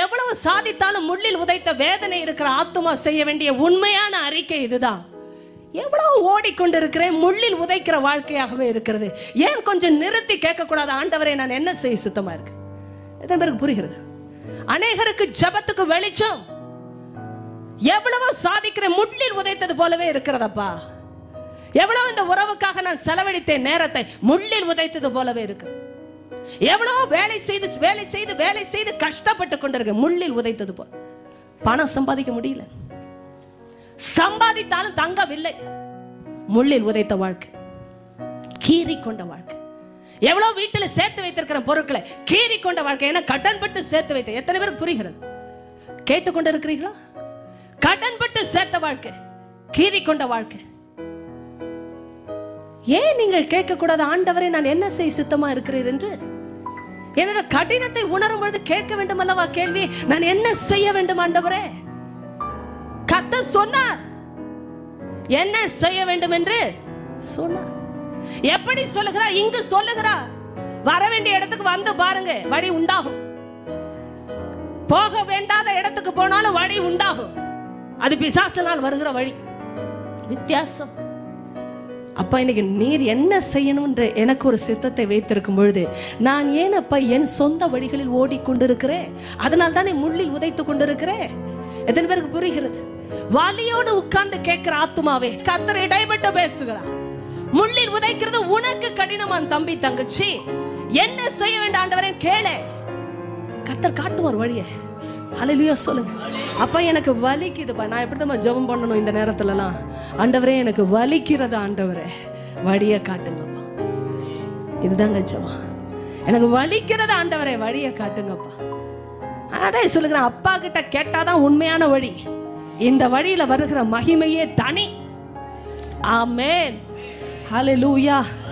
எவ்வளவு சாதித்தாலும் முள்ளில் உதைத்த வேதனை இருக்கிற ஆத்துமா செய்ய வேண்டிய உண்மையான அறிக்கை இதுதான் எவ்வளவு ஓடிக்கொண்டிருக்கிறேன் முள்ளில் உதைக்கிற வாழ்க்கையாகவே இருக்கிறது ஏன் கொஞ்சம் நிறுத்தி கேட்கக்கூடாது ஆண்டவரை நான் என்ன செய்ய சுத்தமா இருக்கு எத்தனை பேருக்கு புரிகிறது அநேகருக்கு ஜபத்துக்கு வெளிச்சம் எவ்வளவோ சாதிக்கிற முள்ளில் உதைத்தது போலவே இருக்கிறதப்பா எவ்வளவு இந்த உறவுக்காக நான் செலவழித்தேன் நேரத்தை முள்ளில் உதைத்தது போலவே இருக்கு எவ்வளவு வேலை செய்து வேலை செய்து வேலை செய்து கஷ்டப்பட்டு கொண்டிருக்க முள்ளில் உதைத்தது போல பணம் சம்பாதிக்க முடியல சம்பாதித்தாலும் தங்கவில்லை முள்ளில் உதைத்த வாழ்க்கை கீறி கொண்ட வாழ்க்கை எவ்வளவு வீட்டுல சேர்த்து வைத்திருக்கிற பொருட்களை கீறி கொண்ட வாழ்க்கை ஏன்னா கடன்பட்டு சேர்த்து வைத்த எத்தனை பேருக்கு புரிகிறது கேட்டுக்கொண்டு இருக்கிறீங்களா கடன்பட்டு சேர்த்த வாழ்க்கை கீறி கொண்ட வாழ்க்கை ஏன் நீங்கள் கேட்கக்கூடாது ஆண்டவரை நான் என்ன செய்ய சித்தமா இருக்கிறீர் என்று எனது கடினத்தை உணரும் பொழுது கேட்க வேண்டும் அல்லவா கேள்வி நான் என்ன செய்ய வேண்டும் ஆண்டவரே கத்த சொன்னார் என்ன செய்ய வேண்டும் என்று சொன்னார் எப்படி சொல்லுகிறார் இங்கு சொல்லுகிறார் வர வேண்டிய இடத்துக்கு வந்து பாருங்க வழி உண்டாகும் போக வேண்டாத இடத்துக்கு போனாலும் வழி உண்டாகும் அது பிசாசனால் வருகிற வழி வித்தியாசம் அப்பா இன்னைக்கு நீர் என்ன செய்யணும்ன்ற எனக்கு ஒரு சித்தத்தை வைத்திருக்கும் பொழுது நான் ஏன் அப்பா என் சொந்த வழிகளில் ஓடிக்கொண்டிருக்கிறேன் அதனால் தானே முள்ளில் உதைத்து கொண்டிருக்கிறேன் எத்தனை பேருக்கு புரிகிறது வலியோடு உட்கார்ந்து கேட்கிற ஆத்துமாவே கத்தர் இடைப்பட்டு பேசுகிறார் முள்ளில் உதைக்கிறது உனக்கு கடினமான் தம்பி தங்கச்சி என்ன செய்ய வேண்டாம் ஆண்டவரே கேளே கத்தர் காட்டுவார் வழியை ஹalleluya சொல்லுங்க அப்பா எனக்கு வலிக்குதுப்பா நான் எப்படி தான் ஜெபம் பண்ணணும் இந்த நேரத்துலலாம் ஆண்டவரே எனக்கு வலிக்கிறது ஆண்டவரே வழியை காட்டுங்கப்பா இதுதாங்க ஜெபம் எனக்கு வலிக்கிறது ஆண்டவரே வழியை காட்டுங்கப்பா அதான் சொல்லுகிறேன் அப்பா கிட்ட கேட்டாதான் உண்மையான வழி இந்த வழியில வருகிற மகிமையே தனி ஆமென் ஹalleluya